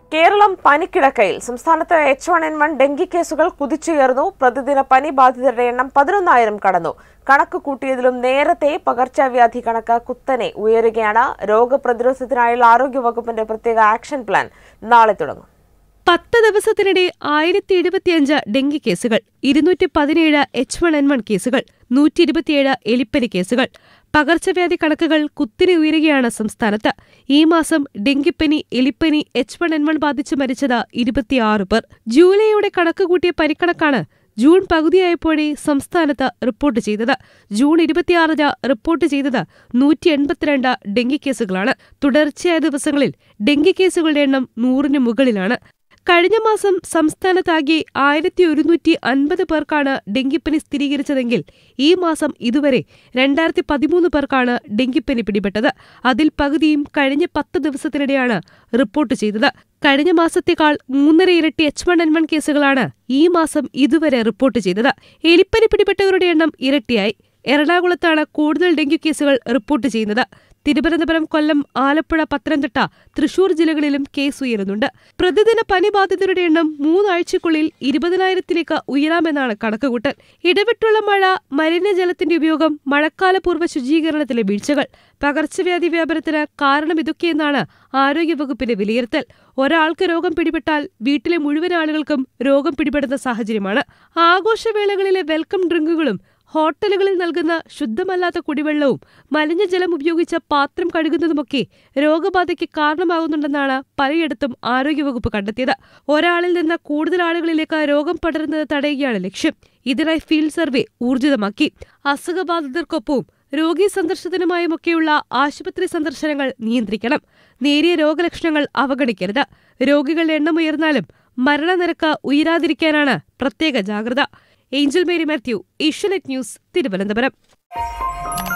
കേരളം പനിക്കിടക്കയിൽ സംസ്ഥാനത്ത് H one N one dengue കേസുകൾ കുതിച്ചുയർന്നു പ്രതിദിന പനി ബാധിതരുടെ എണ്ണം പതിനൊന്നായിരം കടന്നു കണക്ക് കൂട്ടിയതിലും നേരത്തെ പകർച്ചവ്യാധി കണക്ക് കുത്തനെ ഉയരുകയാണ് രോഗപ്രതിരോധത്തിനായുള്ള ആരോഗ്യവകുപ്പിന്റെ പ്രത്യേക ആക്ഷൻ പ്ലാൻ നാളെ തുടങ്ങും പത്ത് ദിവസത്തിനിടെ ആയിരത്തി എഴുപത്തിയഞ്ച് ഡെങ്കി കേസുകൾ ഇരുന്നൂറ്റി പതിനേഴ് എച്ച് വൺ എൻ വൺ കേസുകൾ നൂറ്റി ഇരുപത്തിയേഴ് എലിപ്പനി കേസുകൾ പകർച്ചവ്യാധി കണക്കുകൾ കുത്തിരി ഉയരുകയാണ് സംസ്ഥാനത്ത് ഈ മാസം ഡെങ്കിപ്പനി എലിപ്പനി എച്ച് വൺ എൻ വൺ ബാധിച്ച് മരിച്ചത് ഇരുപത്തിയാറ് പേർ ജൂലൈയോടെ കണക്ക് കൂട്ടിയ പനിക്കണക്കാണ് ജൂൺ പകുതിയായപ്പോഴേ സംസ്ഥാനത്ത് റിപ്പോർട്ട് ചെയ്തത് ജൂൺ ഇരുപത്തിയാറിന് റിപ്പോർട്ട് ചെയ്തത് നൂറ്റി എൺപത്തിരണ്ട് ഡെങ്കി കേസുകളാണ് തുടർച്ചയായ ദിവസങ്ങളിൽ ഡെങ്കി കേസുകളുടെ എണ്ണം നൂറിന് മുകളിലാണ് കഴിഞ്ഞ മാസം സംസ്ഥാനത്താകെ ആയിരത്തി ഒരുന്നൂറ്റി അൻപത് പേർക്കാണ് ഡെങ്കിപ്പനി സ്ഥിരീകരിച്ചതെങ്കിൽ ഈ മാസം ഇതുവരെ രണ്ടായിരത്തി പതിമൂന്ന് പേർക്കാണ് ഡെങ്കിപ്പനി പിടിപെട്ടത് അതിൽ പകുതിയും കഴിഞ്ഞ പത്ത് ദിവസത്തിനിടെയാണ് റിപ്പോർട്ട് ചെയ്തത് കഴിഞ്ഞ മാസത്തേക്കാൾ മൂന്നര ഇരട്ടി എച്ച് വൺ എൻ വൺ കേസുകളാണ് ഈ മാസം ഇതുവരെ റിപ്പോർട്ട് ചെയ്തത് എലിപ്പനി പിടിപെട്ടവരുടെ എണ്ണം ഇരട്ടിയായി എറണാകുളത്താണ് കൂടുതൽ ഡെങ്കി കേസുകൾ റിപ്പോർട്ട് ചെയ്യുന്നത് തിരുവനന്തപുരം കൊല്ലം ആലപ്പുഴ പത്തനംതിട്ട തൃശൂർ ജില്ലകളിലും കേസ് ഉയരുന്നുണ്ട് പ്രതിദിന പനി ബാധിതരുടെ എണ്ണം മൂന്നാഴ്ചക്കുള്ളിൽ ഇരുപതിനായിരത്തിലേക്ക് ഉയരാമെന്നാണ് കണക്കുകൂട്ടൽ ഇടവിട്ടുള്ള മഴ മലിനജലത്തിന്റെ ഉപയോഗം മഴക്കാലപൂർവ്വ ശുചീകരണത്തിലെ വീഴ്ചകൾ പകർച്ചവ്യാധി വ്യാപനത്തിന് കാരണം ഇതൊക്കെയെന്നാണ് ആരോഗ്യവകുപ്പിന്റെ വിലയിരുത്തൽ ഒരാൾക്ക് രോഗം പിടിപെട്ടാൽ വീട്ടിലെ മുഴുവൻ ആളുകൾക്കും രോഗം പിടിപെടുന്ന സാഹചര്യമാണ് ആഘോഷവേളകളിലെ വെൽക്കം ഡ്രിങ്കുകളും ഹോട്ടലുകളിൽ നൽകുന്ന ശുദ്ധമല്ലാത്ത കുടിവെള്ളവും മലിനജലം ഉപയോഗിച്ച പാത്രം കഴുകുന്നതുമൊക്കെ രോഗബാധയ്ക്ക് കാരണമാകുന്നുണ്ടെന്നാണ് പലയിടത്തും ആരോഗ്യവകുപ്പ് കണ്ടെത്തിയത് ഒരാളിൽ നിന്ന് കൂടുതൽ ആളുകളിലേക്ക് രോഗം പടരുന്നത് തടയുകയാണ് ലക്ഷ്യം ഇതിനായി ഫീൽഡ് സർവേ ഊർജിതമാക്കി അസുഖബാധിതർക്കൊപ്പവും രോഗി സന്ദർശനത്തിനുമായുമൊക്കെയുള്ള ആശുപത്രി സന്ദർശനങ്ങൾ നിയന്ത്രിക്കണം നേരിയ രോഗലക്ഷണങ്ങൾ അവഗണിക്കരുത് രോഗികളുടെ എണ്ണം ഉയർന്നാലും മരണനിരക്ക് ഉയരാതിരിക്കാനാണ് പ്രത്യേക ജാഗ്രത ഏഞ്ചൽ മേരി മാത്യു ഏഷ്യനെറ്റ് ന്യൂസ് തിരുവനന്തപുരം